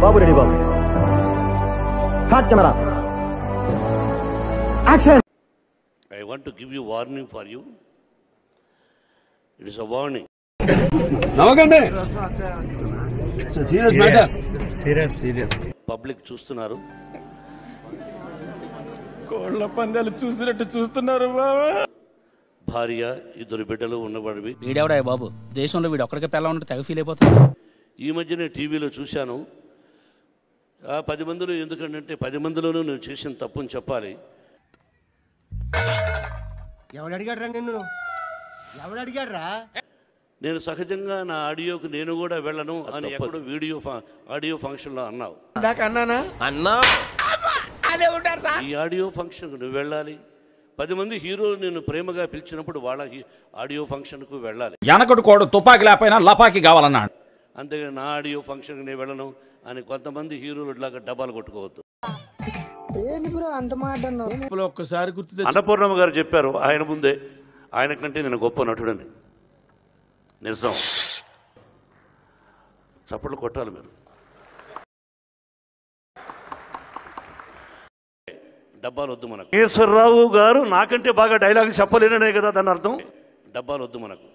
బాబు ready బాబు హాట్ camera action I want to give you warning for you. It is a warning. నవ్వకండి serious matter public చూస్తున్నారు కోళ్ల పందాలు చూసినట్టు చూస్తున్నారు బాబా భార్య ఇద్దరు బిడ్డలు ఉన్నవాడివి వీడెవడా బాబు దేశంలో వీడు ఒక్కడికే పిల్ల ఉంటే తెగ ఫీల్ అయిపోతాడు ఈ మధ్యనే టీవీలో చూశాను ఆ పది మందిలో ఎందుకంటే పది మందిలోనూ నువ్వు చేసిన తప్పుని చెప్పాలి ఎవడు అడిగాడు రా నిన్ను ఎవడు అడిగాడు రా నేను సహజంగా నా ఆడియోకి నేను కూడా వెళ్ళను అని ఎక్కడో వీడియో ఫ- ఆడియో ఫంక్షన్లో అన్నావు అన్నా ఈ ఆడియో ఫంక్షన్కు నువ్వు వెళ్ళాలి పది మంది హీరోలు నేను ప్రేమగా పిలిచినప్పుడు వాళ్ళ హీ- ఆడియో ఫంక్షన్కు వెళ్ళాలి వెనకటి కోడు తుపాకి లేకపోయినా లపాకి కావాలన్నాడు అంతేగా నా ఆడియో ఫంక్షన్కి నేను వెళ్ళను అని కొంతమంది హీరోలు ఇట్లాగా డబ్బాలు కొట్టుకోవద్దు ఒక్కసారి గుర్తు తెచ్చు. అన్నపూర్ణమ్మ గారు చెప్పారు ఆయన ముందే ఆయన కంటే నేను గొప్ప నటుడని నిజం చప్పట్లు కొట్టాలి మీరు డబ్బాలు వద్దు మనకు కేశవరావు గారు నాకంటే బాగా డైలాగ్ చెప్పలేననే కదా దాని అర్థం డబ్బాలు వద్దు మనకు